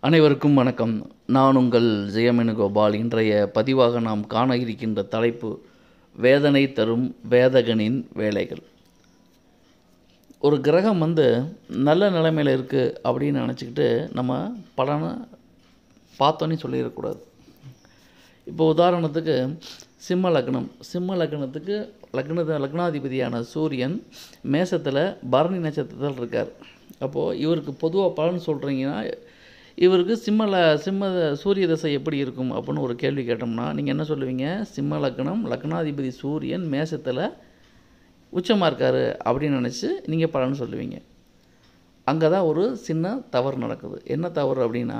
அனைவருக்கும் வணக்கம் நான் உங்கள் ஜெயமேனுகோபால் இன்றைய பதிவாக நாம் காண இருக்கின்ற தலைப்பு வேதனை தரும் வேதகனின் வேலைகள் ஒரு கிரகம் வந்து நல்ல நிலைமையில் இருக்குது அப்படின்னு நினச்சிக்கிட்டு நம்ம பலனை பார்த்தோன்னே சொல்லிடக்கூடாது இப்போ உதாரணத்துக்கு சிம்ம லக்னம் சிம்ம லக்னத்துக்கு லக்னத லக்னாதிபதியான சூரியன் மேசத்தில் பரணி நட்சத்திரத்தில் இருக்கார் அப்போது இவருக்கு பொதுவாக பலன் சொல்கிறீங்கன்னா இவருக்கு சிம்மல சிம்ம சூரிய தசை எப்படி இருக்கும் அப்படின்னு ஒரு கேள்வி கேட்டோம்னா நீங்கள் என்ன சொல்லுவீங்க சிம்ம லக்னம் லக்னாதிபதி சூரியன் மேசத்தில் உச்சமாக இருக்கார் அப்படின்னு நினச்சி நீங்கள் பலன் சொல்லுவீங்க அங்கே தான் ஒரு சின்ன தவறு நடக்குது என்ன தவறு அப்படின்னா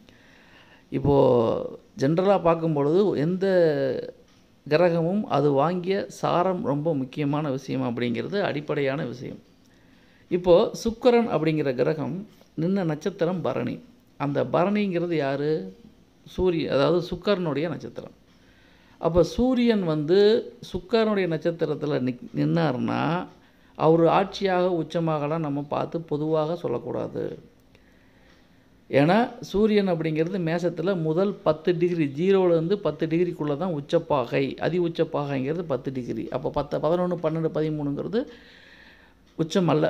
இப்போது ஜென்ரலாக பார்க்கும்பொழுது எந்த கிரகமும் அது வாங்கிய சாரம் ரொம்ப முக்கியமான விஷயம் அப்படிங்கிறது அடிப்படையான விஷயம் இப்போது சுக்கிரன் அப்படிங்கிற கிரகம் நின்ன நட்சத்திரம் பரணி அந்த பரணிங்கிறது யார் சூரிய அதாவது சுக்கரனுடைய நட்சத்திரம் அப்போ சூரியன் வந்து சுக்கரனுடைய நட்சத்திரத்தில் நிக் நின்னார்னா அவர் ஆட்சியாக உச்சமாகலாம் நம்ம பார்த்து பொதுவாக சொல்லக்கூடாது ஏன்னா சூரியன் அப்படிங்கிறது மேசத்தில் முதல் பத்து டிகிரி ஜீரோலேருந்து பத்து டிகிரிக்குள்ளே தான் உச்சப்பாகை அதி உச்சப்பாகைங்கிறது பத்து டிகிரி அப்போ பத்து பதினொன்று பன்னெண்டு பதிமூணுங்கிறது உச்சம் அல்ல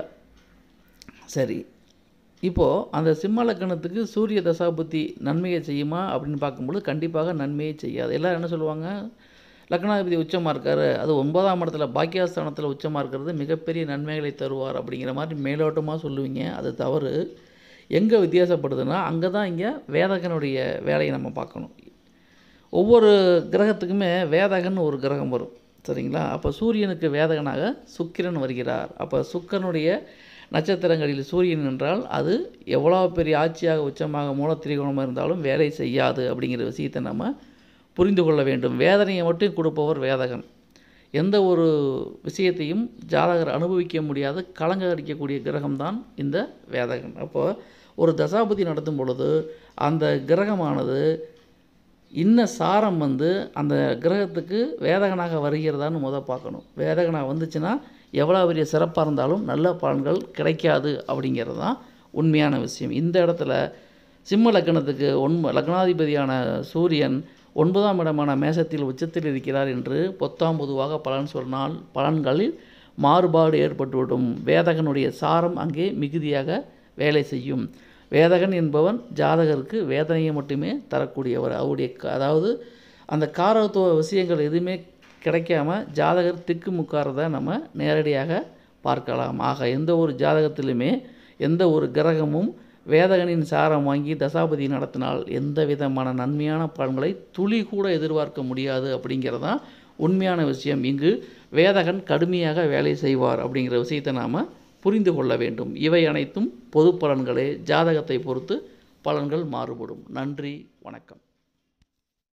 சரி இப்போது அந்த சிம்ம லக்கணத்துக்கு சூரிய தசாபுத்தி நன்மையை செய்யுமா அப்படின்னு பார்க்கும்போது கண்டிப்பாக நன்மையை செய்யாது எல்லோரும் என்ன சொல்லுவாங்க லக்னாதிபதி உச்சமாக இருக்கார் அது ஒன்பதாம் இடத்துல பாக்கியஸ்தானத்தில் உச்சமாக இருக்கிறது மிகப்பெரிய நன்மைகளை தருவார் அப்படிங்கிற மாதிரி மேலோட்டமாக சொல்லுவீங்க அது தவறு எங்கே வித்தியாசப்படுதுன்னா அங்கே தான் இங்கே வேதகனுடைய வேலையை நம்ம பார்க்கணும் ஒவ்வொரு கிரகத்துக்குமே வேதகன் ஒரு கிரகம் வரும் சரிங்களா அப்போ சூரியனுக்கு வேதகனாக சுக்கிரன் வருகிறார் அப்போ சுக்கரனுடைய நட்சத்திரங்களில் சூரியன் என்றால் அது எவ்வளோ பெரிய ஆட்சியாக உச்சமாக மூலத்திரிகோணமாக இருந்தாலும் வேலை செய்யாது அப்படிங்கிற விஷயத்தை நம்ம புரிந்து கொள்ள வேண்டும் வேதனையை மட்டும் கொடுப்பவர் வேதகன் எந்த ஒரு விஷயத்தையும் ஜாதகர் அனுபவிக்க முடியாத கலங்க அடிக்கக்கூடிய கிரகம்தான் இந்த வேதகன் அப்போது ஒரு தசாபதி நடத்தும் பொழுது அந்த கிரகமானது இன்ன சாரம் வந்து அந்த கிரகத்துக்கு வேதகனாக வருகிறதான்னு முத பார்க்கணும் வேதகனாக வந்துச்சுன்னா எவ்வளோ பெரிய சிறப்பாக இருந்தாலும் நல்ல பலன்கள் கிடைக்காது அப்படிங்கிறது தான் உண்மையான விஷயம் இந்த இடத்துல சிம்ம லக்னத்துக்கு ஒன்ப லக்னாதிபதியான சூரியன் ஒன்பதாம் இடமான மேசத்தில் உச்சத்தில் இருக்கிறார் என்று பொத்தாம் பொதுவாக பலன் சொன்னால் பலன்களில் மாறுபாடு ஏற்பட்டுவிடும் வேதகனுடைய சாரம் அங்கே மிகுதியாக வேலை செய்யும் வேதகன் என்பவன் ஜாதகருக்கு வேதனையை மட்டுமே தரக்கூடியவர் அவருடைய அதாவது அந்த காரத்துவ விஷயங்கள் எதுவுமே கிடைக்காம ஜாதகர் திக்கு முக்காரத நம்ம நேரடியாக பார்க்கலாம் ஆக எந்த ஒரு ஜாதகத்திலுமே எந்த ஒரு கிரகமும் வேதகனின் சாரம் வாங்கி தசாபதி நடத்தினால் எந்த விதமான நன்மையான பலன்களை துளி கூட எதிர்பார்க்க முடியாது அப்படிங்கிறது தான் உண்மையான விஷயம் இங்கு வேதகன் கடுமையாக வேலை செய்வார் அப்படிங்கிற விஷயத்தை நாம் புரிந்து கொள்ள வேண்டும் இவை அனைத்தும் பொது பலன்களே ஜாதகத்தை பொறுத்து பலன்கள் மாறுபடும் நன்றி வணக்கம்